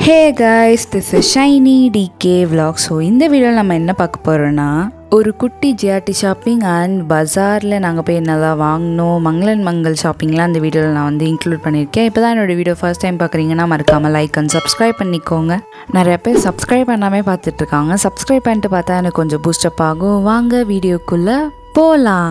hey guys this is Shiny D vlog so இந்த வீடியோவில் நம்ம என்ன பார்க்க போகிறோன்னா ஒரு குட்டி ஜிஆர்டி ஷாப்பிங் அண்ட் பஜாரில் நாங்கள் போய் என்னெல்லாம் வாங்கினோம் மங்களன் மங்கள் ஷாப்பிங்லாம் அந்த வீடியோவில் நான் வந்து இன்க்ளூட் பண்ணியிருக்கேன் இப்போ தான் என்னோடய வீடியோ ஃபர்ஸ்ட் டைம் பார்க்குறீங்கன்னா மறக்காமல் லைக் அண்ட் சப்ஸ்கிரைப் பண்ணிக்கோங்க நிறைய பேர் சப்ஸ்கிரைப் பண்ணாமே பார்த்துட்ருக்காங்க சப்ஸ்கிரைப் பண்ணிட்டு பார்த்தா எனக்கு கொஞ்சம் பூஸ்டப் ஆகும் வாங்க வீடியோக்குள்ளே போகலாம்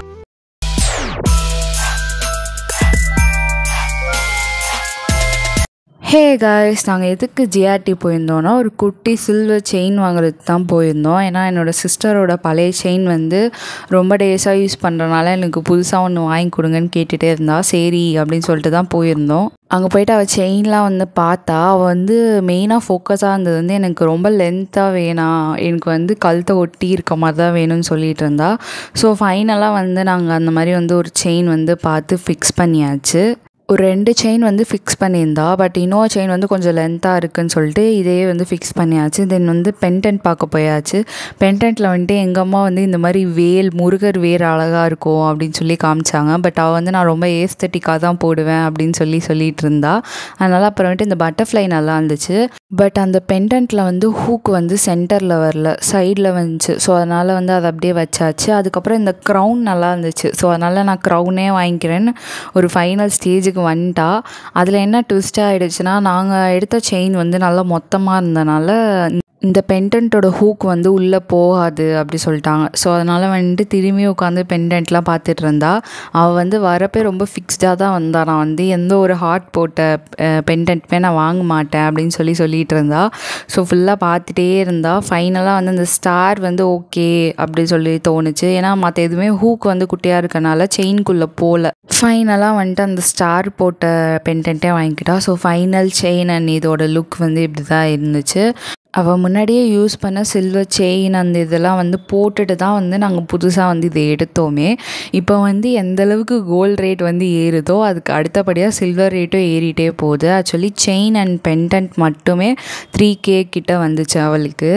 ஹே காய்ஸ் நாங்கள் எதுக்கு ஜிஆர்டி போயிருந்தோன்னா ஒரு குட்டி சில்வர் செயின் வாங்குறதுக்கு தான் போயிருந்தோம் ஏன்னா என்னோடய சிஸ்டரோட பழைய செயின் வந்து ரொம்ப டேஸாக யூஸ் பண்ணுறனால எனக்கு புதுசாக ஒன்று வாங்கி கொடுங்கன்னு கேட்டுகிட்டே இருந்தா சரி அப்படின்னு சொல்லிட்டு தான் போயிருந்தோம் அங்கே போயிட்டு அவள் செயின்லாம் வந்து பார்த்தா அவள் வந்து மெயினாக ஃபோக்கஸாக இருந்தது வந்து எனக்கு ரொம்ப லென்த்தாக வேணாம் எனக்கு வந்து கழுத்தை ஒட்டி இருக்க மாதிரி தான் வேணும்னு சொல்லிட்டு இருந்தா ஸோ ஃபைனலாக வந்து நாங்கள் அந்த மாதிரி வந்து ஒரு செயின் வந்து பார்த்து ஃபிக்ஸ் பண்ணியாச்சு ஒரு ரெண்டு செயின் வந்து ஃபிக்ஸ் பண்ணியிருந்தா பட் இன்னொரு செயின் வந்து கொஞ்சம் லென்த்தாக இருக்குன்னு சொல்லிட்டு இதே வந்து ஃபிக்ஸ் பண்ணியாச்சு தென் வந்து பென்டென்ட் பார்க்க போயாச்சு பென்டென்ட்டில் வந்துட்டு எங்கள் அம்மா வந்து இந்த மாதிரி வேல் முருகர் வேர் அழகாக இருக்கும் அப்படின்னு சொல்லி காமிச்சாங்க பட் அவள் வந்து நான் ரொம்ப ஏஸ்தட்டிக்காக தான் போடுவேன் அப்படின்னு சொல்லி சொல்லிட்டு இருந்தா அதனால் அப்புறம் வந்துட்டு இந்த பட்டர்ஃப்ளை நல்லா இருந்துச்சு பட் அந்த பெண்டன்ட்டில் வந்து ஹூக் வந்து சென்டரில் வரல சைடில் வந்துச்சு ஸோ அதனால் வந்து அதை அப்படியே வச்சாச்சு அதுக்கப்புறம் இந்த க்ரௌன் நல்லா இருந்துச்சு ஸோ அதனால் நான் க்ரௌனே வாங்கிக்கிறேன்னு ஒரு ஃபைனல் ஸ்டேஜுக்கு வந்துட்டா அதில் என்ன ட்விஸ்ட் ஆகிடுச்சுன்னா நாங்கள் எடுத்த செயின் வந்து நல்லா மொத்தமாக இருந்தனால இந்த பெண்டன்ட்டோட ஹூக் வந்து உள்ளே போகாது அப்படி சொல்லிட்டாங்க ஸோ அதனால் வந்துட்டு திரும்பி உட்காந்து பெண்டன்ட்லாம் பார்த்துட்டு இருந்தா அவள் வந்து வரப்பே ரொம்ப ஃபிக்ஸ்டாக தான் வந்தா நான் வந்து எந்த ஒரு ஹார்ட் போட்ட பெண்டன்ட்டுமே நான் வாங்க மாட்டேன் அப்படின்னு சொல்லி சொல்லிட்டு இருந்தா ஸோ ஃபுல்லாக பார்த்துட்டே இருந்தா ஃபைனலாக வந்து அந்த ஸ்டார் வந்து ஓகே அப்படி சொல்லி தோணுச்சு ஏன்னா மற்ற எதுவுமே ஹூக் வந்து குட்டியாக இருக்கனால செயின்குள்ளே போகல ஃபைனலாக வந்துட்டு அந்த ஸ்டார் போட்ட பெண்டன்ட்டே வாங்கிக்கிட்டா ஸோ ஃபைனல் செயின் அண்ட் இதோட லுக் வந்து இப்படி தான் இருந்துச்சு அவள் முன்னாடியே யூஸ் பண்ண சில்வர் செயின் அந்த இதெல்லாம் வந்து போட்டுட்டு தான் வந்து நாங்கள் புதுசாக வந்து இதை எடுத்தோமே இப்போ வந்து எந்த அளவுக்கு கோல்ட் ரேட் வந்து ஏறுதோ அதுக்கு அடுத்தபடியாக சில்வர் ரேட்டும் ஏறிட்டே போகுது ஆக்சுவலி செயின் அண்ட் பெண்டன்ட் மட்டுமே த்ரீ கே கிட்ட வந்துச்சு அவளுக்கு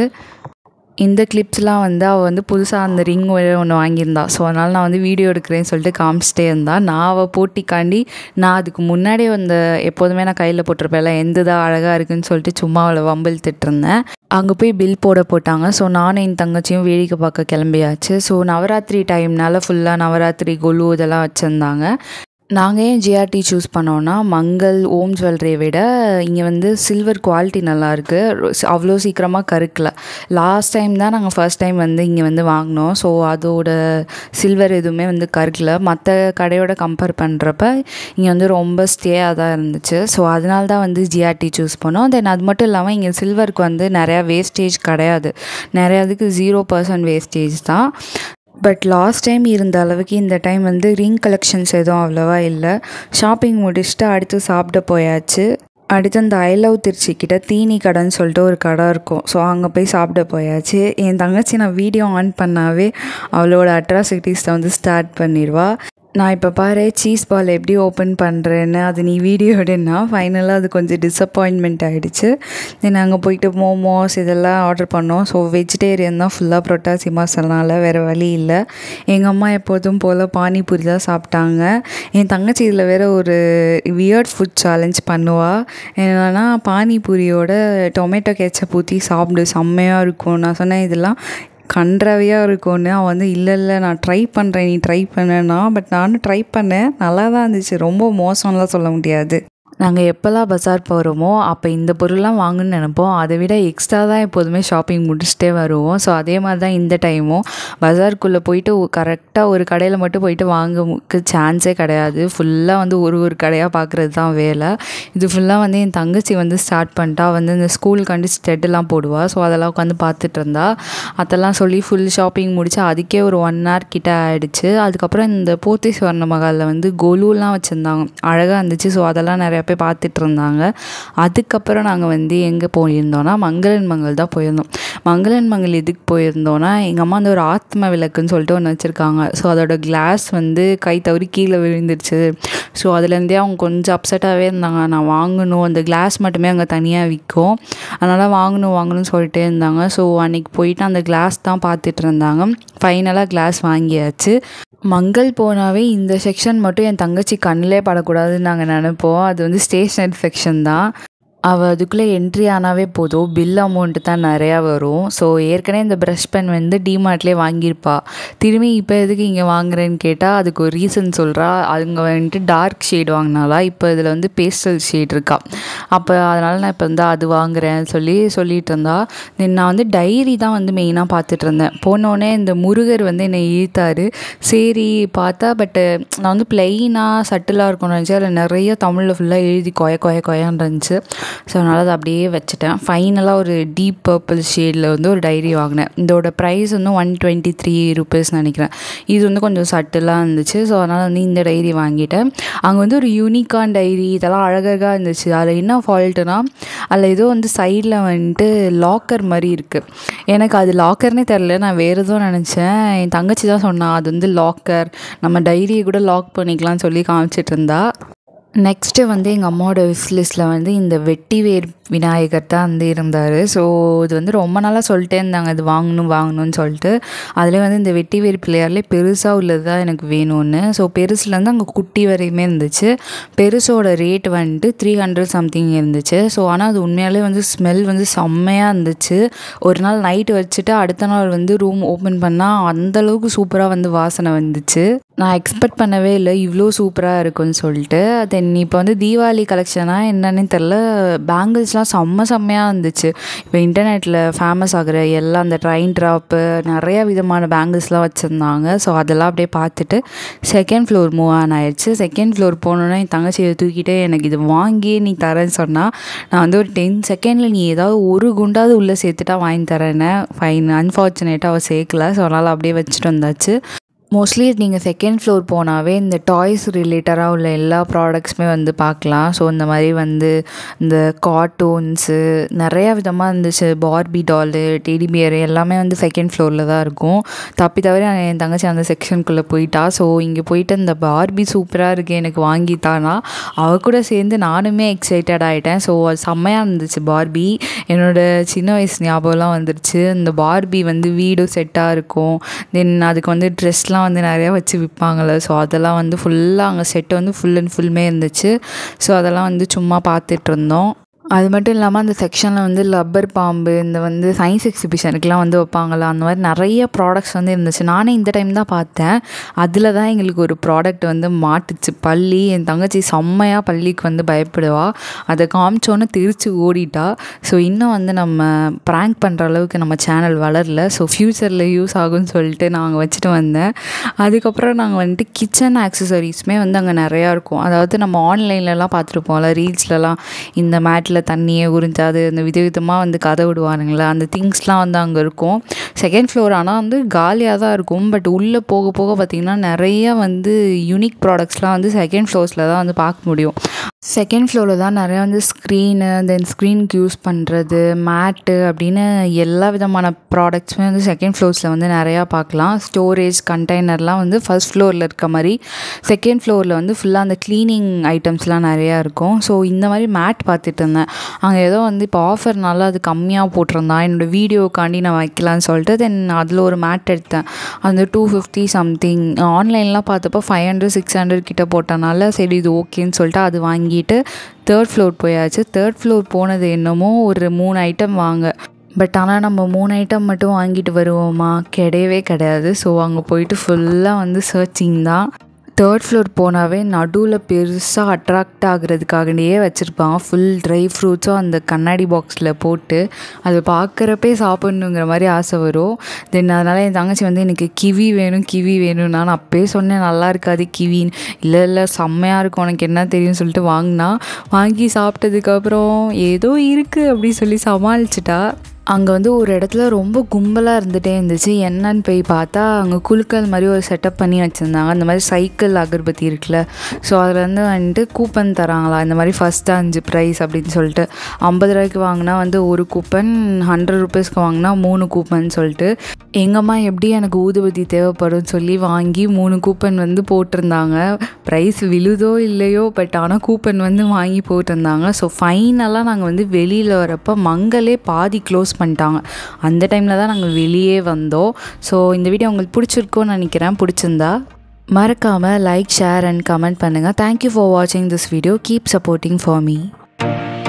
இந்த கிளிப்ஸ்லாம் வந்து அவள் வந்து புதுசாக அந்த ரிங் ஒன்று வாங்கியிருந்தா ஸோ அதனால் நான் வந்து வீடியோ எடுக்கிறேன்னு சொல்லிட்டு காமிச்சிட்டே இருந்தா நான் அவள் போட்டிக்காண்டி நான் அதுக்கு முன்னாடியே அந்த எப்போதுமே நான் கையில் போட்டிருப்பேன்ல எந்ததாக அழகாக இருக்குன்னு சொல்லிட்டு சும்மா அவளை வம்பிழுத்துட்டு இருந்தேன் அங்கே போய் பில் போட போட்டாங்க ஸோ நானும் என் தங்கச்சியும் வேடிக்கை பார்க்க கிளம்பியாச்சு ஸோ நவராத்திரி டைம்னால ஃபுல்லாக நவராத்திரி கொலு இதெல்லாம் வச்சுருந்தாங்க நாங்கள் ஏன் ஜிஆர்டி சூஸ் பண்ணோன்னா மங்கள் ஓம் ஜுவல்லரியை விட இங்கே வந்து சில்வர் குவாலிட்டி நல்லாயிருக்கு அவ்வளோ சீக்கிரமாக கருக்கல லாஸ்ட் டைம் தான் நாங்கள் ஃபர்ஸ்ட் டைம் வந்து இங்கே வந்து வாங்கினோம் ஸோ அதோட சில்வர் எதுவுமே வந்து கருக்கல மற்ற கடையோட கம்பேர் பண்ணுறப்ப இங்கே வந்து ரொம்ப ஸ்டேயாக தான் இருந்துச்சு ஸோ அதனால தான் வந்து ஜிஆர்டி சூஸ் பண்ணோம் தென் அது மட்டும் இல்லாமல் இங்கே சில்வருக்கு வந்து நிறையா வேஸ்டேஜ் கிடையாது நிறையா இதுக்கு ஜீரோ பர்சன்ட் வேஸ்டேஜ் தான் பட் லாஸ்ட் டைம் இருந்த அளவுக்கு இந்த டைம் வந்து ரிங் கலெக்ஷன்ஸ் எதுவும் அவ்வளோவா இல்லை ஷாப்பிங் முடிச்சுட்டு அடுத்து சாப்பிட போயாச்சு அடுத்து அந்த ஐ லவ் திருச்சி கிட்ட தீனி கடைன்னு சொல்லிட்டு ஒரு கடை இருக்கும் ஸோ அங்கே போய் சாப்பிட போயாச்சு என் தங்கச்சி நான் வீடியோ ஆன் பண்ணாவே அவளோட அட்ராசிட்டிஸை வந்து ஸ்டார்ட் பண்ணிடுவா நான் இப்போ பாரு சீஸ் பால் எப்படி ஓப்பன் பண்ணுறேன்னு அது நீ வீடியோ எடுன்னா ஃபைனலாக அது கொஞ்சம் டிசப்பாயின்மெண்ட் ஆகிடுச்சு தென் அங்கே போயிட்டு மோமோஸ் இதெல்லாம் ஆர்டர் பண்ணோம் ஸோ வெஜிடேரியன் தான் ஃபுல்லாக புரோட்டாசி மசாலாவில் வேறு வழி இல்லை எங்கள் அம்மா எப்போதும் போல் பானிபூரி தான் சாப்பிட்டாங்க என் தங்கச்சி இதில் வேறு ஒரு வியர்ட் ஃபுட் சேலஞ்ச் பண்ணுவாள் என்னென்னா பானிபூரியோட டொமேட்டோ கேச்சப் ஊற்றி சாப்பிடு செம்மையாக இருக்கும் நான் சொன்னேன் இதெல்லாம் கன்றாவியாக இருக்கும்னு அவன் வந்து இல்லை இல்லை நான் ட்ரை பண்ணுறேன் நீ ட்ரை பண்ணேன்னா பட் நானும் ட்ரை பண்ணேன் நல்லா தான் இருந்துச்சு ரொம்ப மோசம்லாம் சொல்ல முடியாது நாங்கள் எப்போல்லாம் பஜார் போகிறோமோ அப்போ இந்த பொருள்லாம் வாங்கணும்னு நினைப்போம் அதை விட எக்ஸ்ட்ரா தான் எப்போதுமே ஷாப்பிங் முடிச்சுட்டே வருவோம் ஸோ அதே மாதிரி தான் இந்த டைமும் பஜாருக்குள்ளே போயிட்டு கரெக்டாக ஒரு கடையில் மட்டும் போயிட்டு வாங்க சான்ஸே கிடையாது ஃபுல்லாக வந்து ஒரு ஒரு கடையாக பார்க்குறது தான் வேலை இது ஃபுல்லாக வந்து என் தங்கச்சி வந்து ஸ்டார்ட் பண்ணிட்டா வந்து இந்த ஸ்கூலுக்காண்டி ஸ்டெட்டெல்லாம் போடுவாள் ஸோ அதெல்லாம் உட்காந்து பார்த்துட்டு இருந்தா அதெல்லாம் சொல்லி ஃபுல் ஷாப்பிங் முடிச்சு அதுக்கே ஒரு ஒன் ஹவர் கிட்ட ஆகிடுச்சு அதுக்கப்புறம் இந்த போத்தி சுவர்ண மகாலில் வந்து கொலுலாம் வச்சுருந்தாங்க அழகாக இருந்துச்சு ஸோ அதெல்லாம் நிறையா போய் பார்த்துட்டு இருந்தாங்க அதுக்கப்புறம் நாங்கள் வந்து எங்கே போயிருந்தோன்னா மங்களன் மங்கள் தான் போயிருந்தோம் மங்களன் மங்கள் எதுக்கு போயிருந்தோன்னா எங்கள் அம்மா வந்து ஒரு ஆத்ம விளக்குன்னு சொல்லிட்டு ஒன்று வச்சுருக்காங்க ஸோ அதோட கிளாஸ் வந்து கை தவறி கீழே விழுந்துருச்சு ஸோ அதுலேருந்தே அவங்க கொஞ்சம் அப்செட்டாகவே இருந்தாங்க நான் வாங்கணும் அந்த கிளாஸ் மட்டுமே அங்கே தனியாக விற்கும் அதனால் வாங்கணும் வாங்கணும்னு சொல்லிட்டே இருந்தாங்க ஸோ அன்றைக்கி போயிட்டு அந்த கிளாஸ் தான் பார்த்துட்டு இருந்தாங்க ஃபைனலாக கிளாஸ் வாங்கியாச்சு மங்கள் போனாவே இந்த செக்ஷன் மட்டும் என் தங்கச்சி கண்ணிலே படக்கூடாதுன்னு நாங்கள் நினைப்போம் அது வந்து ஸ்டேஷ்னரி செக்ஷன் தான் அவள் அதுக்குள்ளே என்ட்ரி ஆனாவே போதும் பில் அமௌண்ட்டு தான் நிறையா வரும் ஸோ ஏற்கனவே இந்த ப்ரஷ் பென் வந்து டிமார்ட்லேயே வாங்கியிருப்பா திரும்பி இப்போ எதுக்கு இங்கே வாங்குறேன்னு கேட்டால் அதுக்கு ஒரு ரீசன் சொல்கிறா அவங்க வந்துட்டு டார்க் ஷேட் வாங்கினாலா இப்போ இதில் வந்து பேஸ்டல் ஷேட் இருக்கா அப்போ அதனால் நான் இப்போ வந்து அது வாங்குறேன் சொல்லி சொல்லிட்டு இருந்தா தென் நான் வந்து டைரி தான் வந்து மெயினாக பார்த்துட்டு இருந்தேன் போனோடனே இந்த முருகர் வந்து என்னை இழுத்தாரு சரி பார்த்தா பட்டு நான் வந்து பிளெயினாக சட்டிலாக இருக்கும்னு நினச்சேன் அதில் நிறைய தமிழில் ஃபுல்லாக எழுதி கொய கொய கொயான்னு இருந்துச்சு ஸோ அதனால் அதை அப்படியே வச்சுட்டேன் ஃபைனலாக ஒரு டீப் பர்பிள் ஷேடில் வந்து ஒரு டைரி வாங்கினேன் இதோட ப்ரைஸ் வந்து ஒன் டுவெண்ட்டி த்ரீ ருபீஸ் நினைக்கிறேன் இது வந்து கொஞ்சம் சட்டிலாக இருந்துச்சு ஸோ அதனால் வந்து இந்த டைரி வாங்கிட்டேன் அங்கே வந்து ஒரு யூனிக்கான் டைரி இதெல்லாம் அழகழகாக இருந்துச்சு அதில் என்ன ஃபால்ட்டுனா அதில் ஏதோ வந்து சைடில் வந்துட்டு லாக்கர் மாதிரி இருக்குது எனக்கு அது லாக்கர்னே தெரில நான் வேறு எதுவும் நினச்சேன் என் தங்கச்சி தான் சொன்னான் அது வந்து லாக்கர் நம்ம டைரியை கூட லாக் பண்ணிக்கலாம்னு சொல்லி காமிச்சிட்டு இருந்தா நெக்ஸ்ட்டு வந்து எங்கள் அம்மாவோட விஷ் லிஸ்ட்டில் வந்து இந்த வெட்டிவேர் விநாயகர் தான் வந்து இருந்தார் ஸோ இது வந்து ரொம்ப நாளாக சொல்லிட்டே இருந்தாங்க இது வாங்கணும் வாங்கணும்னு சொல்லிட்டு அதில் வந்து இந்த வெட்டிவேர் பிள்ளையார்லேயே பெருசாக உள்ளது தான் எனக்கு வேணும்னு ஸோ பெருசுலேருந்து அங்கே குட்டி வரையுமே இருந்துச்சு பெருசோட ரேட் வந்துட்டு த்ரீ ஹண்ட்ரட் சம்திங் இருந்துச்சு ஸோ ஆனால் அது உண்மையாலே வந்து ஸ்மெல் வந்து செம்மையாக இருந்துச்சு ஒரு நாள் நைட்டு வச்சுட்டு அடுத்த நாள் வந்து ரூம் ஓப்பன் பண்ணால் அந்தளவுக்கு சூப்பராக வந்து வாசனை வந்துச்சு நான் எக்ஸ்பெக்ட் பண்ணவே இல்லை இவ்வளோ சூப்பராக இருக்கும்னு சொல்லிட்டு தென் இப்போ வந்து தீபாவளி கலெக்ஷனாக என்னன்னு தெரில பேங்கிள்ஸ்லாம் செம்ம செம்மையாக இருந்துச்சு இப்போ இன்டர்நெட்டில் ஃபேமஸ் ஆகிற எல்லா அந்த ட்ரெயின் ட்ராப்பு நிறையா விதமான பேங்கிள்ஸ்லாம் வச்சுருந்தாங்க ஸோ அதெல்லாம் அப்படியே பார்த்துட்டு செகண்ட் ஃப்ளோர் மூவ் ஆன் ஆயிடுச்சு செகண்ட் ஃப்ளோர் போனோன்னா என் தங்கச்சியை தூக்கிட்டு எனக்கு இது வாங்கி நீ தரேன்னு சொன்னால் நான் வந்து ஒரு டென் செகண்டில் நீ ஏதாவது ஒரு குண்டாவது உள்ளே சேர்த்துட்டா வாங்கி தரேன்னு ஃபைன் அன்ஃபார்ச்சுனேட்டாக அவள் சேர்க்கல ஸோ அதனால் அப்படியே வச்சுட்டு வந்தாச்சு மோஸ்ட்லி நீங்கள் செகண்ட் ஃப்ளோர் போனாவே இந்த டாய்ஸ் ரிலேட்டடாக உள்ள எல்லா ப்ராடக்ட்ஸுமே வந்து பார்க்கலாம் ஸோ இந்த மாதிரி வந்து இந்த கார்ட்டூன்ஸு நிறையா விதமாக இருந்துச்சு பார்பி டாலு டெடி பியர் எல்லாமே வந்து செகண்ட் ஃப்ளோரில் தான் இருக்கும் தப்பி தவிர என் தங்கச்சி அந்த செக்ஷனுக்குள்ளே போயிட்டா ஸோ இங்கே போயிட்டு இந்த பார்பி சூப்பராக இருக்குது எனக்கு வாங்கித்தானா அவ கூட சேர்ந்து நானுமே எக்ஸைட்டட் ஆகிட்டேன் ஸோ அது செம்மையாக இருந்துச்சு பார்பி என்னோட சின்ன வயசு ஞாபகம்லாம் வந்துருச்சு இந்த பார்பி வந்து வீடும் செட்டாக இருக்கும் தென் அதுக்கு வந்து ட்ரெஸ்லாம் அதெல்லாம் வந்து நிறையா வச்சு விற்பாங்கள்ல ஸோ அதெல்லாம் வந்து ஃபுல்லாக அங்கே செட்டு வந்து ஃபுல் அண்ட் ஃபுல்லுமே இருந்துச்சு ஸோ அதெல்லாம் வந்து சும்மா பார்த்துட்டு இருந்தோம் அது மட்டும் இல்லாமல் அந்த செக்ஷனில் வந்து லப்பர் பாம்பு இந்த வந்து சயின்ஸ் எக்ஸிபிஷனுக்குலாம் வந்து வைப்பாங்கள்ல அந்த மாதிரி நிறைய ப்ராடக்ட்ஸ் வந்து இருந்துச்சு நானே இந்த டைம் தான் பார்த்தேன் அதில் தான் எங்களுக்கு ஒரு ப்ராடக்ட் வந்து மாட்டுச்சு பள்ளி என் தங்கச்சி செம்மையாக பள்ளிக்கு வந்து பயப்படுவா அதை காமிச்சோன்னே திருச்சி ஓடிட்டா ஸோ இன்னும் வந்து நம்ம ப்ராங்க் பண்ணுற அளவுக்கு நம்ம சேனல் வளரல ஸோ ஃப்யூச்சரில் யூஸ் ஆகும்னு சொல்லிட்டு நாங்கள் வச்சுட்டு வந்தேன் அதுக்கப்புறம் நாங்கள் வந்துட்டு கிச்சன் ஆக்சசரிஸுமே வந்து அங்கே நிறையா இருக்கும் அதாவது நம்ம ஆன்லைன்லலாம் பார்த்துருப்போம்ல ரீல்ஸ்லலாம் இந்த மேட்டில் தண்ணியை உறிஞ்சாது அந்த விதவிதமாக வந்து கதை விடுவானுங்களே அந்த திங்ஸ்லாம் வந்து அங்கே இருக்கும் செகண்ட் ஃப்ளோர் ஆனால் வந்து காலியாக தான் இருக்கும் பட் உள்ளே போக போக பார்த்திங்கன்னா நிறைய வந்து யூனிக் ப்ராடக்ட்ஸ்லாம் வந்து செகண்ட் ஃப்ளோர்ஸில் தான் வந்து பார்க்க முடியும் செகண்ட் ஃப்ளோரில் தான் நிறையா வந்து ஸ்க்ரீனு தென் ஸ்க்ரீனுக்கு யூஸ் பண்ணுறது மேட்டு அப்படின்னு எல்லா விதமான ப்ராடக்ட்ஸுமே வந்து செகண்ட் ஃப்ளோர்ஸில் வந்து நிறையா பார்க்கலாம் ஸ்டோரேஜ் கண்டெய்னர்லாம் வந்து ஃபஸ்ட் ஃப்ளோரில் இருக்க மாதிரி செகண்ட் ஃப்ளோரில் வந்து ஃபுல்லாக அந்த க்ளீனிங் ஐட்டம்ஸ்லாம் நிறையா இருக்கும் ஸோ இந்த மாதிரி மேட் பார்த்துட்டு இருந்தேன் அங்கே ஏதோ வந்து இப்போ ஆஃபர்னால அது கம்மியாக போட்டிருந்தான் என்னோடய வீடியோக்காண்டி நான் வைக்கலான்னு சொல்லிட்டு தென் அதில் ஒரு மேட் எடுத்தேன் அந்த டூ ஃபிஃப்டி சம்திங் ஆன்லைன்லாம் பார்த்தப்போ ஃபைவ் ஹண்ட்ரட் சிக்ஸ் ஹண்ட்ரட் கிட்ட போட்டனால சரி இது ஓகேன்னு சொல்லிட்டு அது வாங்கிட்டு தேர்ட் ஃப்ளோர் போயாச்சு தேர்ட் ஃப்ளோர் போனது என்னமோ ஒரு மூணு ஐட்டம் வாங்க பட் ஆனால் நம்ம மூணு ஐட்டம் மட்டும் வாங்கிட்டு வருவோமா கிடையவே கிடையாது ஸோ அங்கே போயிட்டு ஃபுல்லாக வந்து சர்ச்சிங் தான் தேர்ட் ஃப்ளோர் போனாவே நடுவில் பெருசாக அட்ராக்ட் ஆகுறதுக்காகவே வச்சுருப்பாங்க ஃபுல் ட்ரை ஃப்ரூட்ஸும் அந்த கண்ணாடி பாக்ஸில் போட்டு அது பார்க்குறப்பே சாப்பிட்ணுங்கிற மாதிரி ஆசை வரும் தென் அதனால் என் தங்கச்சி வந்து எனக்கு கிவி வேணும் கிவி வேணும் நான் அப்பயே சொன்னேன் நல்லா இருக்காது கிவின்னு இல்லை இல்லை செம்மையாக இருக்கும் உனக்கு என்ன தெரியும்னு சொல்லிட்டு வாங்கினா வாங்கி சாப்பிட்டதுக்கப்புறம் ஏதோ இருக்குது அப்படி சொல்லி சமாளிச்சிட்டா அங்கே வந்து ஒரு இடத்துல ரொம்ப கும்பலாக இருந்துகிட்டே இருந்துச்சு என்னன்னு போய் பார்த்தா அங்கே குழுக்கள் மாதிரி ஒரு செட்டப் பண்ணி வச்சுருந்தாங்க அந்த மாதிரி சைக்கிள் அகர்பத்தி இருக்குல்ல ஸோ அதில் வந்து வந்துட்டு கூப்பன் தராங்களா இந்த மாதிரி ஃபஸ்ட்டு அஞ்சு ப்ரைஸ் அப்படின்னு சொல்லிட்டு ஐம்பது ரூபாய்க்கு வாங்கினா வந்து ஒரு கூப்பன் ஹண்ட்ரட் ருபீஸ்க்கு வாங்கினா மூணு கூப்பன் சொல்லிட்டு எங்கம்மா எப்படி எனக்கு ஊதுபத்தி தேவைப்படும் சொல்லி வாங்கி மூணு கூப்பன் வந்து போட்டிருந்தாங்க ப்ரைஸ் விழுதோ இல்லையோ பட் ஆனால் கூப்பன் வந்து வாங்கி போட்டிருந்தாங்க ஸோ ஃபைனலாக நாங்கள் வந்து வெளியில் வரப்போ மங்களே பாதி க்ளோஸ் பண்ணிட்டாங்க அந்த டைமில் தான் நாங்கள் வெளியே வந்தோம் ஸோ இந்த வீடியோ உங்களுக்கு பிடிச்சிருக்கோன்னு நினைக்கிறேன் பிடிச்சிருந்தா மறக்காமல் லைக் ஷேர் அண்ட் கமெண்ட் பண்ணுங்கள் தேங்க்யூ ஃபார் வாட்சிங் this video keep supporting for me